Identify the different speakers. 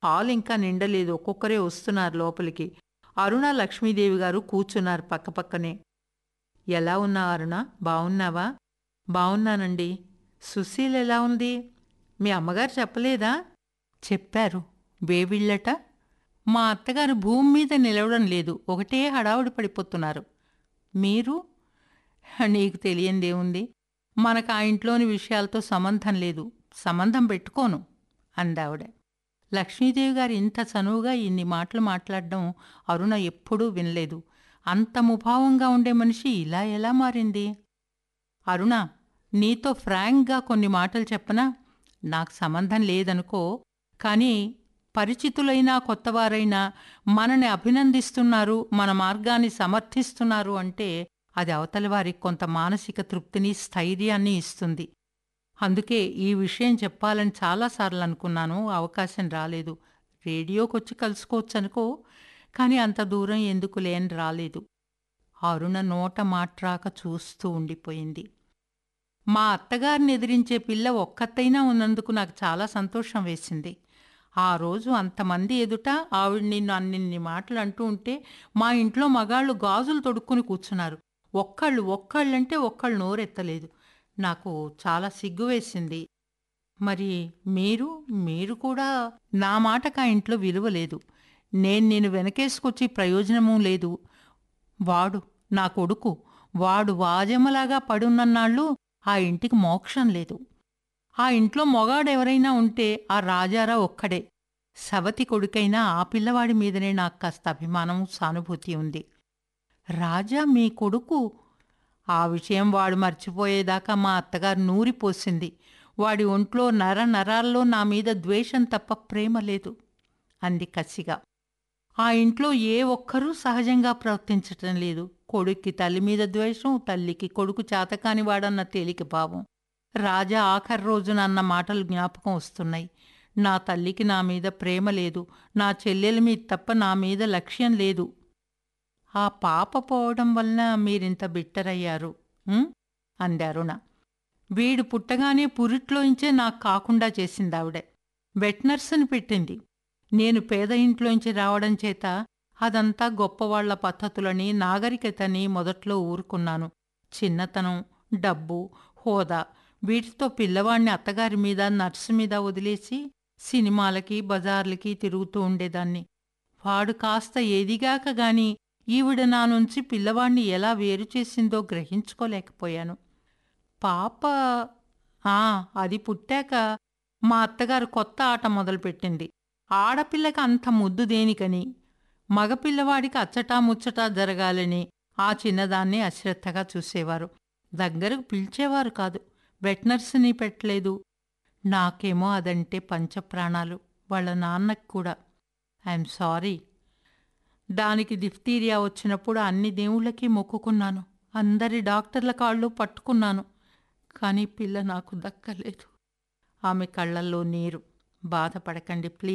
Speaker 1: Hall ఇంకా నిండలేదు ఒక్కొక్కరే వస్తున్నారు లోపలికి అరుణ లక్ష్మీదేవి గారు కూర్చున్నారు పక్కపక్కనే ఎలా ఉన్నావు అరుణ బావున్నావా బావున్నానండి సుశీల్ ఎలా ఉంది మీ అమ్మగారు చెప్పలేదా చెప్పారు వేవిళ్ళట మా అత్తగారు భూమి మీద నిలవడం లేదు ఒకటే హడావుడి పడిపోతున్నారు మీరు నీకు తెలియందేముంది మనకు ఆ ఇంట్లోని విషయాలతో సంబంధం లేదు సంబంధం పెట్టుకోను అందావిడ లక్ష్మీదేవి గారు ఇంత చనువుగా ఇన్ని మాటలు మాట్లాడడం అరుణ ఎప్పుడూ వినలేదు అంత ముభావంగా ఉండే మనిషి ఇలా ఎలా మారింది అరుణ నీతో ఫ్రాంక్గా కొన్ని మాటలు చెప్పనా నాకు సంబంధం లేదనుకో కానీ పరిచితులైనా కొత్తవారైనా మనని అభినందిస్తున్నారు మన మార్గాన్ని సమర్థిస్తున్నారు అంటే అది అవతలి వారికి కొంత మానసిక తృప్తిని స్థైర్యాన్ని ఇస్తుంది అందుకే ఈ విషయం చెప్పాలని చాలాసార్లు అనుకున్నాను అవకాశం రాలేదు రేడియోకొచ్చి కలుసుకోవచ్చు అనుకో కానీ అంత దూరం ఎందుకు లేని రాలేదు అరుణ నోట మాట్రాక చూస్తూ ఉండిపోయింది మా అత్తగారిని ఎదిరించే పిల్ల ఒక్కతైనా ఉన్నందుకు నాకు చాలా సంతోషం వేసింది ఆ రోజు అంతమంది ఎదుట ఆవిడ నిన్ను అన్నిన్ని మాటలు అంటూ ఉంటే మా ఇంట్లో మగాళ్ళు గాజులు తొడుక్కుని కూర్చున్నారు ఒక్కళ్ళు ఒక్కళ్ళంటే ఒక్కళ్ళు నోరెత్తలేదు నాకు చాలా సిగ్గు వేసింది మరి మీరు మీరు కూడా నా మాటకు ఆ ఇంట్లో విలువ లేదు నేను నేను వెనకేసుకొచ్చి ప్రయోజనమూ లేదు వాడు నా కొడుకు వాడు వాజమ్మలాగా పడున్నన్నాళ్ళు ఆ ఇంటికి మోక్షం లేదు ఆ ఇంట్లో మొగాడెవరైనా ఉంటే ఆ రాజారా ఒక్కడే సవతి కొడుకైనా ఆ పిల్లవాడి మీదనే నాకు కాస్త అభిమానం సానుభూతి ఉంది రాజా మీ కొడుకు ఆ విషయం వాడు మర్చిపోయేదాకా మా అత్తగారు నూరిపోసింది వాడి ఒంట్లో నర నరాల్లో నా మీద ద్వేషం తప్ప ప్రేమ లేదు అంది కసిగా ఆ ఇంట్లో ఏ ఒక్కరూ సహజంగా ప్రవర్తించటం లేదు కొడుక్కి తల్లి మీద ద్వేషం తల్లికి కొడుకు చేతకాని వాడన్న తేలిక భావం రాజా ఆఖరి రోజున అన్న మాటలు జ్ఞాపకం వస్తున్నాయి నా తల్లికి నా మీద ప్రేమ లేదు నా చెల్లెల మీద తప్ప నా మీద లక్ష్యం లేదు ఆ పాప పోవడం వలన మీరింత బిట్టరయ్యారు ఉం? అంది అరుణ వీడు పుట్టగానే పురిట్లోంచే నాకు కాకుండా చేసింది ఆవిడ వెట్నర్స్ని పెట్టింది నేను పేద ఇంట్లోంచి రావడం చేత అదంతా గొప్పవాళ్ల పద్ధతులని నాగరికతని మొదట్లో ఊరుకున్నాను చిన్నతనం డబ్బు హోదా వీటితో పిల్లవాణ్ణి అత్తగారి మీద నర్సు మీద వదిలేసి సినిమాలకి బజార్లకి తిరుగుతూ ఉండేదాన్ని వాడు కాస్త ఎదిగాక గాని ఈవిడ నా నుంచి పిల్లవాణ్ణి ఎలా వేరు చేసిందో గ్రహించుకోలేకపోయాను పాప ఆ అది పుట్టాక మా అత్తగారు కొత్త ఆట మొదలుపెట్టింది ఆడపిల్లకి అంత ముద్దు దేనికని మగపిల్లవాడికి అచ్చటా ముచ్చటా జరగాలని ఆ చిన్నదాన్ని అశ్రద్ధగా చూసేవారు దగ్గరకు పిలిచేవారు కాదు వెట్నర్స్ని పెట్టలేదు నాకేమో అదంటే పంచప్రాణాలు వాళ్ళ నాన్నకు కూడా ఐఎమ్ సారీ దానికి డిఫ్తీరియా వచ్చినప్పుడు అన్ని దేవుళ్ళకి మొక్కుకున్నాను అందరి డాక్టర్ల కాళ్ళు పట్టుకున్నాను కానీ పిల్ల నాకు దక్కలేదు ఆమె కళ్ళల్లో నీరు బాధపడకండి ప్లీజ్